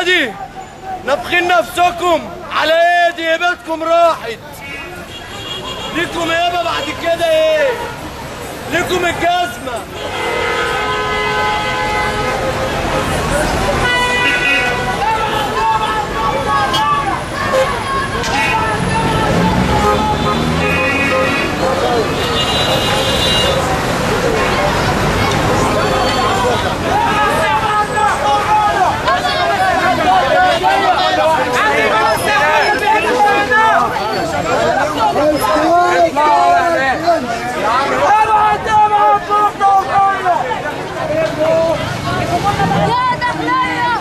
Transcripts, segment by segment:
دي نفخين نفسكم على ايدي هيبتكم راحت ليكم يابا بعد كده ايه ليكم الجزمه يا دخلية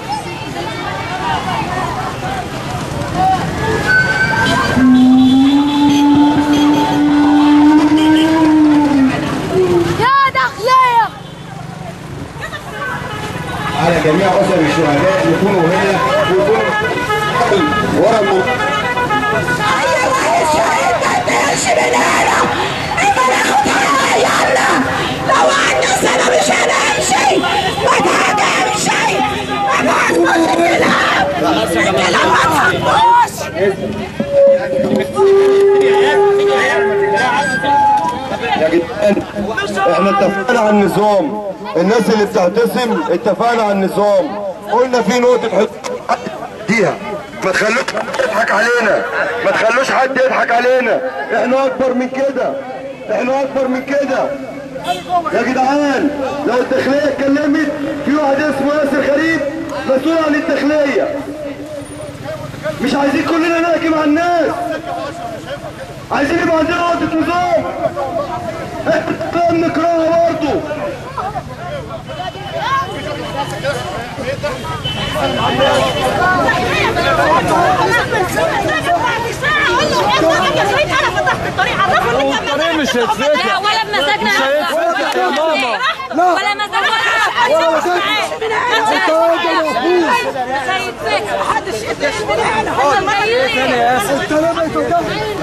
يا دخلية على جميع اسر الشهداء يكونوا هنا ويكونوا ورا الموت لو عنده سنة مش هنمشي ما تهاجمش ما تهاجمش الكلام الكلام ما تفهموش يا جدعان احنا اتفقنا على النظام الناس اللي بتعتصم اتفقنا على النظام قلنا في نقطة حد ديها ما تخلوش حد يضحك علينا ما تخلوش حد يضحك علينا احنا اكبر من كده احنا اكبر من كده يا جدعان لو الداخلية اتكلمت في واحد اسمه ياسر غريب مسؤول عن الداخلية مش عايزين كلنا نحكي مع الناس عايزين يبقى عندنا نقطة نظام احنا نكرهها برضه الطريق مش هيتفتح. لا ولا بمزاجنا مش هيتفتح يا ماما. ولا مزاج ولا ولا مزاج. انت راجل يا اخويا مش هيتفتح محدش يفتح من هنا انت لما توجعني